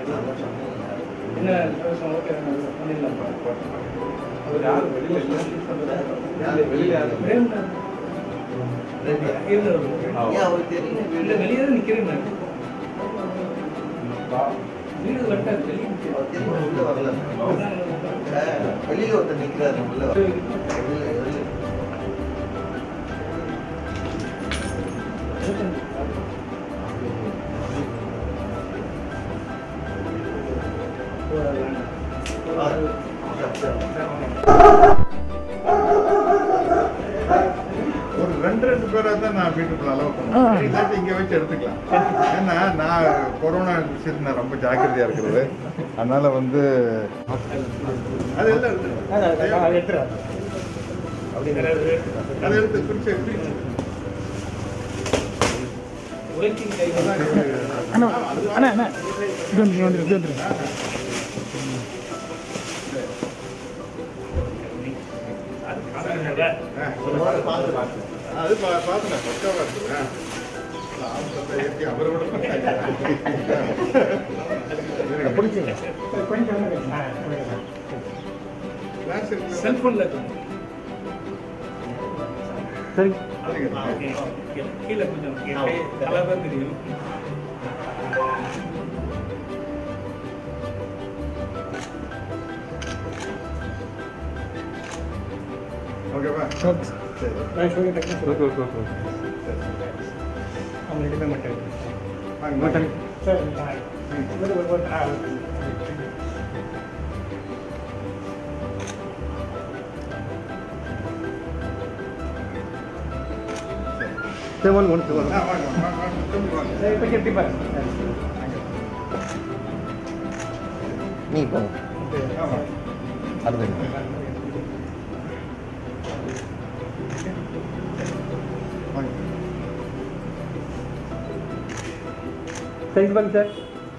என்ன விசேஷம் ஓகே பண்ணிடலாம் பிரேம் தான். இல்ல, இல்ல, வெளியே தான் நிக்கிறேன் நான். வீடு வந்துட்டாரு, வெளியே நிக்கிறேன். வெளியில ஒருத்தர் நிக்கிறாரு உள்ள வர. வெளியில வெளியில ஒரு ரெண்டு ரெண்டு பேரா தான் நான் வீட்டுக்குள்ள அலோவ் பண்ணுவேன் இல்லாட்டி இங்க வச்சு எடுத்துக்கலாம் ஏன்னா நான் கொரோனா விஷயத்துல நான் ரொம்ப ஜாக்கிரதையா இருக்கிறது அதனால வந்து அது எல்லாம் எடுத்து அதை எடுத்து பிரிச்சு பிரிச்சு உழைக்கும் கை அண்ணா அண்ணா அண்ணா இது வந்துரு வந்துரு இது வந்துரு அது பா- பார்த்தேன் பக்காவா இருக்குது ஆ. ஆபத்தை ஏற்றி அவரோட பிடிச்சிங்க கிளாஸ் இருக்கு செல்போன்ல இருக்கும் சரி கீழே கொஞ்சம் கீழே தான் தெரியும் ஓகேவா ஓகே சரி நான் சொல்லிட்டேன் ஓகே ஓகே ஓகே அவங்க எடுக்க மாட்டேன் வாங்க, மாட்டேன் வாங்க. சார் ஒரு ஒரு ஒரு ஆ ஓகே செவன் ஒன் செவன் ஆ, வாங்க, வாங்க, வாங்க, வாங்க. திரும்பி வாங்க. சரி இப்போ எப்படி பாரு நீ போங்க ஆமா. அறுபது வாங்க. சைஸ் பண்ணு சார்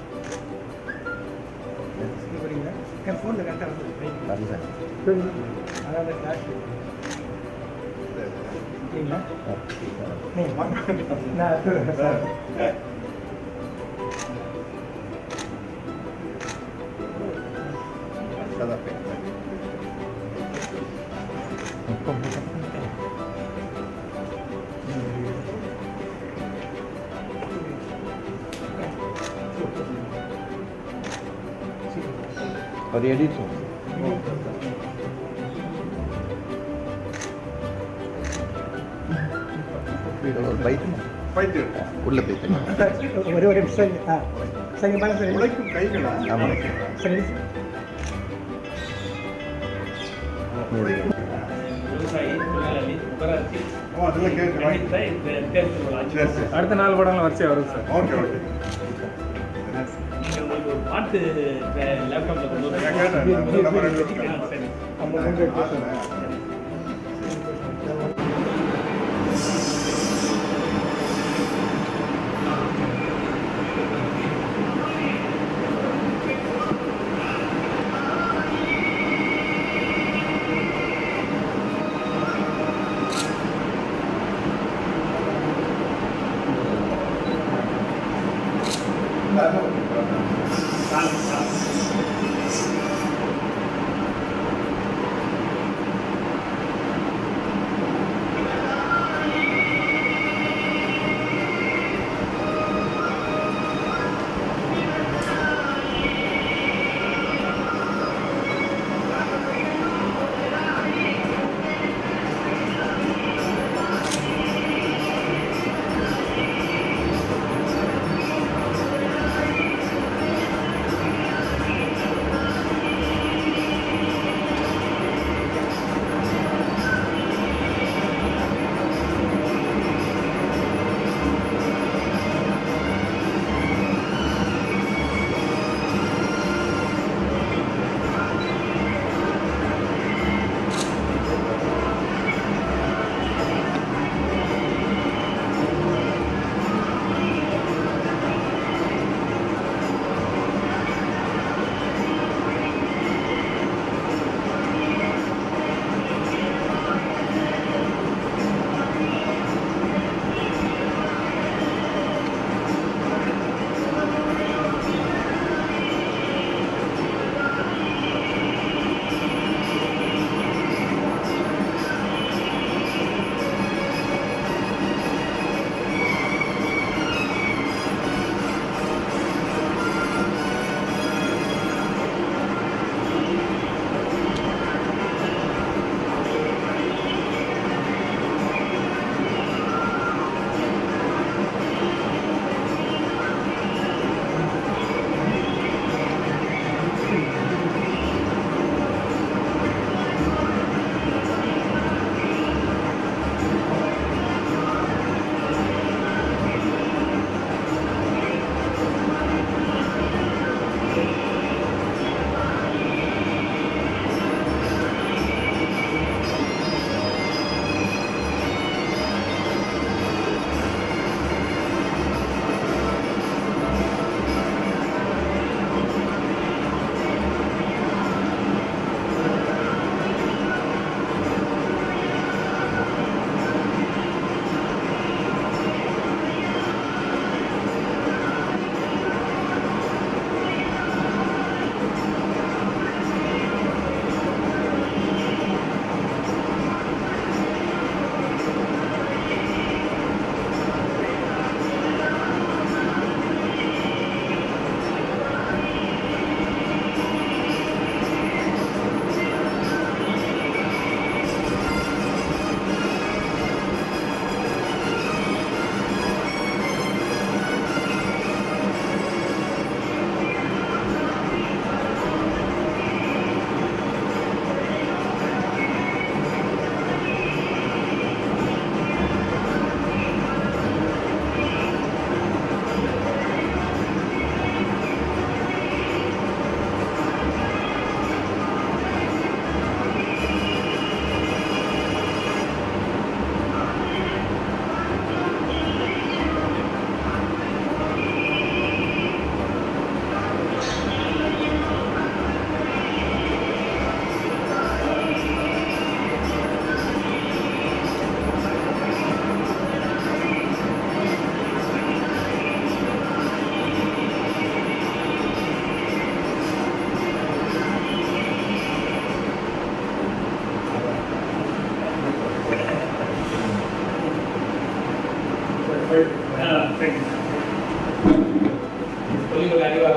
வரீங்களா என் ஃபோனில் கரெக்டாக வந்து வரல சரி அதான் கிளாஸ் சரி, சரி. சரிங்களா நீங்கள் வாங்க நான் சார் அதான் போய். ஒரு எடிட் ஒரு பைக் போயிட்டு உள்ள போய் தண்ணி ஒரே ஒரு நிமிஷம் ஆ சரி பாருங்க சார் உழைக்கும் கைகளா ஆமா. சரி விவசாயி தொழிலாளி நகராட்சி ஓ அதெல்லாம் கேட்டு வாங்கி இணைந்த இந்த தேர்தல் சரி சரி அடுத்த நாலு படம்லாம் வரிசையாக வரும் சார் ஓகே ஓகே நீங்க உங்களுக்கு ஒரு பாட்டு லேப்டாப்ல கொண்டு வந்து நான் கேட்டேன். நான் நம்ம ரெண்டு பேரும் ஆ, சரி நம்ம வந்து பார்த்தேன்.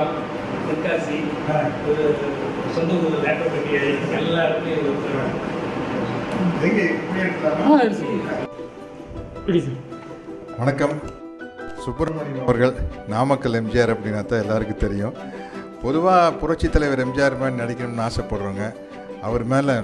குமரகுருபுரம் தென்காசி ஒரு சொந்த ஊர் லேட்டப்பட்டி எல்லாருமே ஒரு எங்க இப்படி எடுக்கலாமா? ஆ எடுத்து பிடி சார் வணக்கம் சுப்பிரமணியம் அவர்கள் நாமக்கல் எம்ஜிஆர் அப்படின்னா தான் எல்லாருக்கும் தெரியும் பொதுவாக புரட்சித் தலைவர் எம்ஜிஆர் மாதிரி நடிக்கணும்னு ஆசைப்படுறவங்க அவர் மேலே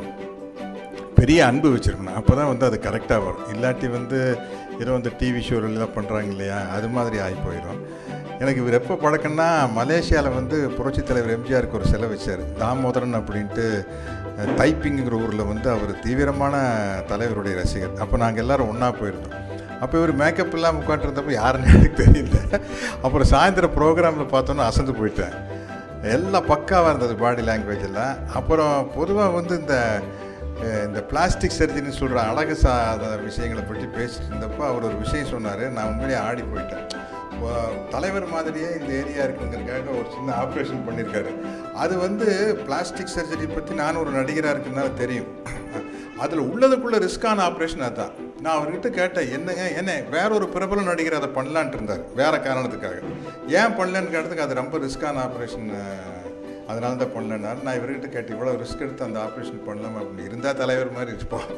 பெரிய அன்பு வச்சுருக்கணும் அப்போ தான் வந்து அது கரெக்டாக வரும் இல்லாட்டி வந்து ஏதோ வந்து டிவி ஷோலாம் பண்ணுறாங்க இல்லையா அது மாதிரி ஆகி போயிடும் எனக்கு இவர் எப்போ பழக்கம்னா மலேசியாவில் வந்து புரட்சித் தலைவர் எம்ஜிஆருக்கு ஒரு சிலை வச்சார் தாமோதரன் அப்படின்ட்டு அஹ், தைப்பிங்கிற ஊரில் வந்து அவர் தீவிரமான தலைவருடைய ரசிகர் அப்போ நாங்கள் எல்லாரும் ஒன்றா போயிருந்தோம் அப்போ இவர் மேக்கப் இல்லாமல் உட்காந்துருந்தப்போ யாருன்னு எனக்கு தெரியல அப்புறம் சாயந்தரம் ப்ரோக்ராமில் பார்த்தோன்னா அசந்து போயிட்டேன் எல்லாம் பக்காவாக இருந்தது பாடி லாங்குவேஜ் எல்லாம் அப்புறம் பொதுவாக வந்து இந்த அஹ், இந்த பிளாஸ்டிக் சர்ஜரின்னு சொல்கிற அழகு சாத விஷயங்களை பற்றி பேசிட்டு இருந்தப்போ அவர் ஒரு விஷயம் சொன்னார் நான் உண்மையிலேயே ஆடி போயிட்டேன் இப்போ தலைவர் மாதிரியே இந்த ஏரியா இருக்குங்கிறதுக்காக ஒரு சின்ன ஆப்ரேஷன் பண்ணியிருக்காரு அது வந்து பிளாஸ்டிக் சர்ஜரி பற்றி நான் ஒரு நடிகராக இருக்குனால தெரியும் அதில் உள்ளதுக்குள்ள ரிஸ்கான ஆப்ரேஷன் அதான் நான் அவர்கிட்ட கேட்டேன் என்னங்க என்ன வேற ஒரு பிரபல நடிகர் அதை பண்ணலான்ட்டு இருந்தார் வேற காரணத்துக்காக ஏன் பண்ணலன்னு கேட்டதுக்கு அது ரொம்ப ரிஸ்கான ஆப்ரேஷன் அதனால தான் பண்ணலன்னாரு நான் இவர்கிட்ட கேட்டு இவ்வளோ ரிஸ்க் எடுத்து அந்த ஆப்ரேஷன் பண்ணலாமா அப்படின்னு இருந்தால் தலைவர் மாதிரி இருப்போம்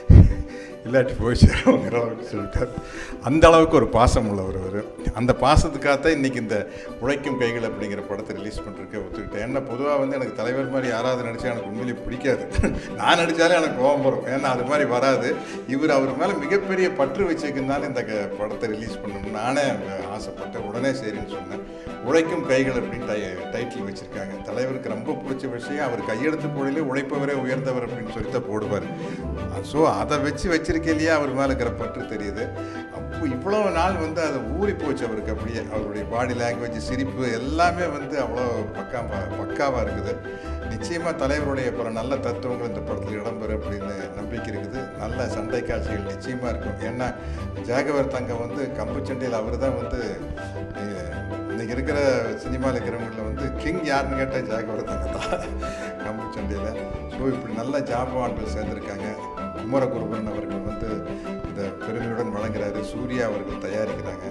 இல்லாட்டி போய் சேருவோங்கிற அளவுக்கு சொல்லிட்டார் அந்த அளவுக்கு ஒரு பாசம் உள்ளவர் அவர் அந்த பாசத்துக்காகத்தான் இன்றைக்கி இந்த உழைக்கும் கைகள் அப்படிங்கிற படத்தை ரிலீஸ் பண்ணுறதுக்கு ஒத்துக்கிட்டேன் ஏன்னா பொதுவாக வந்து எனக்கு தலைவர் மாதிரி யாராவது நடித்தா எனக்கு உண்மையிலேயே பிடிக்காது நான் நடித்தாலே எனக்கு கோபம் வரும் ஏன்னா அது மாதிரி வராது இவர் அவர் மேலே மிகப்பெரிய பற்று வச்சுருக்கனால இந்த க- படத்தை ரிலீஸ் பண்ணணும்னு நானே ஆசைப்பட்டேன் உடனே சரின்னு சொன்னேன் உழைக்கும் கைகள் அப்படின்னு டை டைட்டில் வச்சுருக்காங்க தலைவருக்கு ரொம்ப பிடிச்ச விஷயம் அவர் கையெழுத்து போடையிலே உழைப்பவரே உயர்ந்தவர் அப்படின்னு சொல்லி தான் போடுவார் ஸோ அதை வச்சு வச்சிருக்கையிலேயே அவர் மேலே இருக்கிற பற்று தெரியுது அப்போ இவ்வளோ நாள் வந்து அது ஊறி போச்சு அவருக்கு அப்படியே அவருடைய பாடி லாங்குவேஜ் சிரிப்பு எல்லாமே வந்து அவ்வளோ பக்கா பக்காவாக இருக்குது நிச்சயமாக தலைவருடைய பல நல்ல தத்துவங்கள் இந்த படத்தில் இடம்பெறும் அப்படின்னு நம்பிக்கை இருக்குது நல்ல சண்டை காட்சிகள் நிச்சயமாக இருக்கும் ஏன்னா ஜாகவர் தங்கம் வந்து கம்பு சண்டையில் அவர் தான் வந்து அஹ், இன்னைக்கு இருக்கிற சினிமாவில் இருக்கிறவங்களில் வந்து கிங் யாருன்னு கேட்டால் ஜாகவர் தங்கம் தான் கம்பு சண்டையில் ஸோ இப்படி நல்ல ஜாம்பவான்கள் சேர்ந்துருக்காங்க குமரகுருபரன் அவர்கள் வந்து இந்த பெருமையுடன் வழங்குறாரு சூர்யா அவர்கள் தயாரிக்கிறாங்க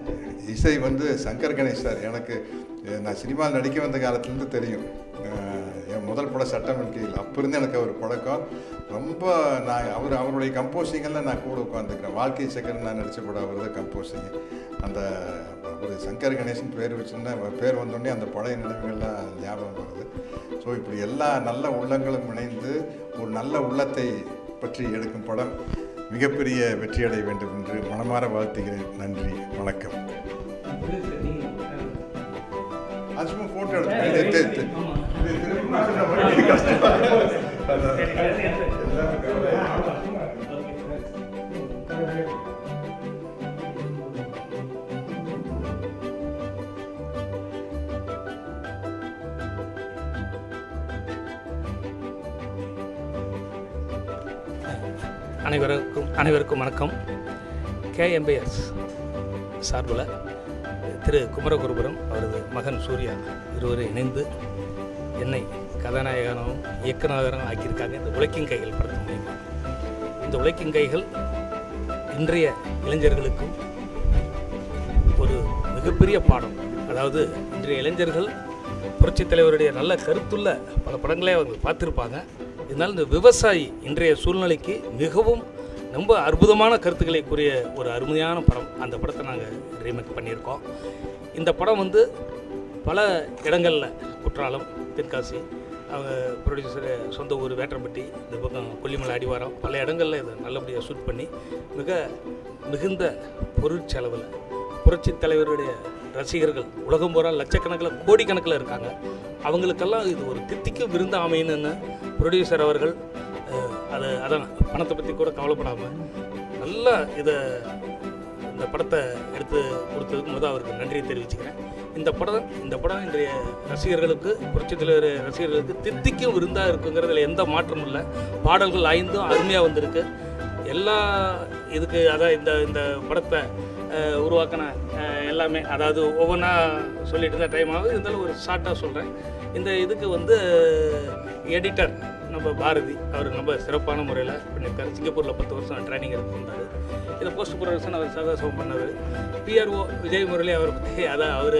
இசை வந்து சங்கர் கணேஷ் சார் எனக்கு அஹ், நான் சினிமாவில் நடிக்க வந்த காலத்துலேருந்து தெரியும் அஹ், என் முதல் படம் சட்டம் கீழ் அப்போ இருந்து எனக்கு அவர் பழக்கம் ரொம்ப நான் அவர் அவருடைய கம்போசிங்கெல்லாம் நான் கூட உட்காந்துக்கிறேன் வாழ்க்கை சக்கரன் நான் நடித்த படம் அவர் தான் கம்போசிங் அந்த ஒரு சங்கர் கணேசன் பேர் வச்சுருந்தா பேர் வந்தோடனே அந்த பழைய நினைவுகள்லாம் ஞாபகம் வருது ஸோ இப்படி எல்லா நல்ல உள்ளங்களும் இணைந்து ஒரு நல்ல உள்ளத்தை பற்றி எடுக்கும் படம் மிகப்பெரிய வெற்றியடைய வேண்டும் என்று மனமாற வாழ்த்துகிறேன் நன்றி வணக்கம் அது சும்மா ஃபோட்டோ எடுத்து ஆமா. அனைவருக்கும் அனைவருக்கும் வணக்கம் கேஎம்பிஎஸ் சார்பில் திரு குமரகுருபுரம் அவரது மகன் சூர்யா இருவரும் இணைந்து என்னை கதாநாயகனாகவும் இயக்குநராகவும் ஆக்கியிருக்காங்க இந்த உழைக்கும் கைகள் படத்தின் மூலியமா இந்த உழைக்கும் கைகள் இன்றைய இளைஞர்களுக்கும் ஒரு மிகப்பெரிய பாடம் அதாவது இன்றைய இளைஞர்கள் புரட்சித் தலைவருடைய நல்ல கருத்துள்ள பல படங்களே அவங்க பார்த்துருப்பாங்க இதனால் இந்த விவசாயி இன்றைய சூழ்நிலைக்கு மிகவும் ரொம்ப அற்புதமான கருத்துக்களை கூறிய ஒரு அருமையான படம் அந்த படத்தை நாங்கள் ரீமேக் பண்ணியிருக்கோம் இந்த படம் வந்து பல இடங்களில் குற்றாலம் தென்காசி அவங்க ப்ரொடியூசர் சொந்த ஊர் வேட்டம்பட்டி இந்த பக்கம் கொல்லிமலை அடிவாரம் பல இடங்களில் இதை நல்லபடியாக ஷூட் பண்ணி மிக மிகுந்த பொருட்செலவில் புரட்சி தலைவருடைய ரசிகர்கள் உலகம் பூரா லட்சக்கணக்கில் கோடிக்கணக்கில் இருக்காங்க அவங்களுக்கெல்லாம் இது ஒரு தித்திக்கும் விருந்து அமையணுன்னு ப்ரொடியூசர் அவர்கள் அஹ், அதை அதான் பணத்தை பற்றி கூட கவலைப்படாமல் நல்லா இதை இந்த படத்தை எடுத்து கொடுத்ததுக்கு முதல் அவருக்கு நன்றியை தெரிவிச்சுக்கிறேன் இந்த படம் இந்த படம் இன்றைய ரசிகர்களுக்கு புரட்சித் தலைவர் ரசிகர்களுக்கு தித்திக்கும் விருந்தாக இருக்குங்கிறதுல எந்த மாற்றமும் இல்லை பாடல்கள் ஐந்தும் அருமையாக வந்திருக்கு எல்லா இதுக்கு அதான் இந்த இந்த படத்தை அஹ், உருவாக்கின அஹ், எல்லாமே அதாவது ஒவ்வொன்றா சொல்லிட்டு இருந்த டைம் ஆகுது இருந்தாலும் ஒரு ஷார்ட்டாக சொல்கிறேன் இந்த இதுக்கு வந்து எடிட்டர் நம்ம பாரதி அவர் ரொம்ப சிறப்பான முறையில் பண்ணியிருக்காரு சிங்கப்பூரில் பத்து வருஷம் ட்ரைனிங் எடுத்திருந்தார் இதை போஸ்ட் ப்ரொடக்ஷன் அவர் சதாசவம் பண்ணவர் பிஆர்ஓ விஜய் முரளி அவரை பற்றி அதான் அவர்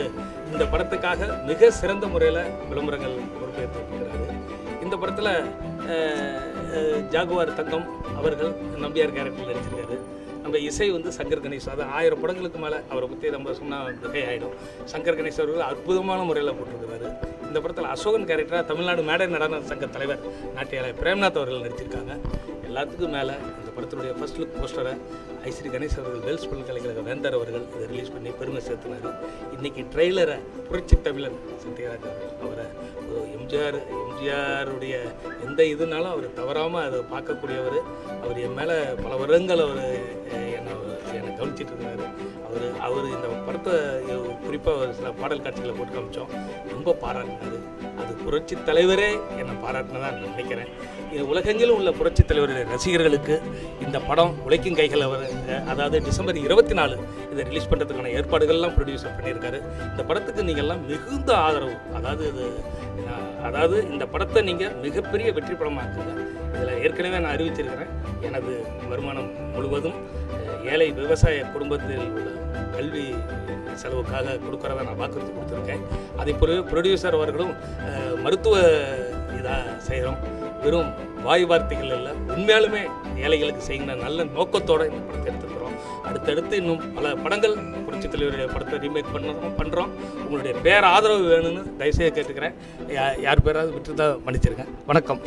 இந்த படத்துக்காக மிக சிறந்த முறையில் விளம்பரங்கள் பொறுப்பேற்றிருக்கிறாரு இந்த படத்தில் ஜாகுவார் தங்கம் அவர்கள் நம்பியார் கேரக்டரில் நடிச்சிருக்காரு நம்ம இசை வந்து சங்கர் கணேஷ் அது ஆயிரம் படங்களுக்கு மேலே அவரை பற்றி நம்ம சொன்னால் மிகை ஆகிடும் சங்கர் கணேஷ் அவர்கள் அற்புதமான முறையில் போட்டிருக்கிறாரு இந்த படத்தில் அசோகன் கேரக்டராக தமிழ்நாடு மேடை நடன சங்க தலைவர் நாட்டியாலய பிரேம்நாத் அவர்கள் நடிச்சிருக்காங்க எல்லாத்துக்கும் மேலே இந்த படத்தினுடைய ஃபர்ஸ்ட் லுக் போஸ்டரை ஐஸ்ரீ கணேஷ் அவர்கள் வேல்ஸ் பல்கலைக்கழக வேந்தர் அவர்கள் இதை ரிலீஸ் பண்ணி பெருமை சேர்த்தினார் இன்றைக்கி ட்ரெய்லரை புரட்சி தமிழன் சத்யராஜ் அவர்கள் அவரை ஒரு எம்ஜிஆர் எம்ஜிஆருடைய எந்த இதுனாலும் அவர் தவறாமல் அதை பார்க்கக்கூடியவர் அவர் என் மேலே பல வருடங்கள் அவர் என்னை என்னை கவனிச்சிட்டு இருந்தார் அவர் அவர் இந்த படத்தை குறிப்பாக ஒரு சில பாடல் காட்சிகளை போட்டு காமிச்சோம் ரொம்ப பாராட்டினார் அது புரட்சி தலைவரே என்னை பாராட்டினதா நான் நினைக்கிறேன் இது உலகெங்கிலும் உள்ள புரட்சி தலைவருடைய ரசிகர்களுக்கு இந்த படம் உழைக்கும் கைகள் அவர் அதாவது டிசம்பர் இருபத்தி நாலு இதை ரிலீஸ் பண்ணுறதுக்கான ஏற்பாடுகள்லாம் ப்ரொடியூசர் பண்ணியிருக்காரு இந்த படத்துக்கு நீங்கள்லாம் மிகுந்த ஆதரவு அதாவது இது நான் அதாவது இந்த படத்தை நீங்கள் மிகப்பெரிய வெற்றி படமாக்குங்க இதில் ஏற்கனவே நான் அறிவிச்சிருக்கிறேன் எனது வருமானம் முழுவதும் அஹ், ஏழை விவசாய குடும்பத்தில் உள்ள கல்வி செலவுக்காக கொடுக்கறத நான் வாக்குறுதி கொடுத்துருக்கேன் அதே போல ப்ரொடியூசர் அவர்களும் அஹ், மருத்துவ இதாக செய்கிறோம் வெறும் வாய் வார்த்தைகள் இல்லை உண்மையாலுமே ஏழைகளுக்கு செய்கிற நல்ல நோக்கத்தோடு இந்த படத்தை எடுத்துக்கிறோம் அடுத்தடுத்து இன்னும் பல படங்கள் புரட்சி தலைவருடைய படத்தை ரீமேக் பண்ணுறோம் பண்ணுறோம் உங்களுடைய பேர் ஆதரவு வேணும்னு தயவுசெய்து கேட்டுக்கிறேன் யா- யார் பேராவது விட்டு தான் மன்னிச்சிருங்க வணக்கம்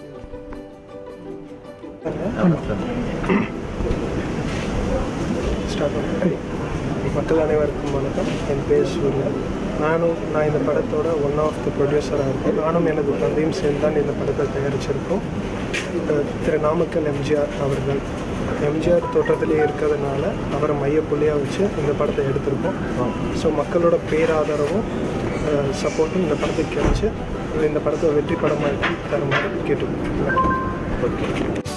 ஸ்டார்ட் பண்ணுறேன் மக்கள் அனைவருக்கும் வணக்கம் என் பேர் சூர்யா நானும் நான் இந்த படத்தோட ஒன் ஆஃப் த ப்ரொடியூசராக இருக்கேன் நானும் எனது தந்தையும் சேர்ந்து தான் இந்த படத்தை தயாரிச்சிருக்கோம் அஹ் திரு நாமக்கல் எம்ஜிஆர் அவர்கள் எம்ஜிஆர் தோற்றத்திலே இருக்கிறதுனால அவரை மையப்புள்ளியாக வச்சு இந்த படத்தை எடுத்திருக்கோம் ஸோ மக்களோட பேராதரவும் சப்போர்ட்டும் இந்த படத்துக்கு கிடைச்சு இந்த படத்தை வெற்றி படமாக்கி தருமாறு கேட்டுக்கொள்கிறேன் ஓகே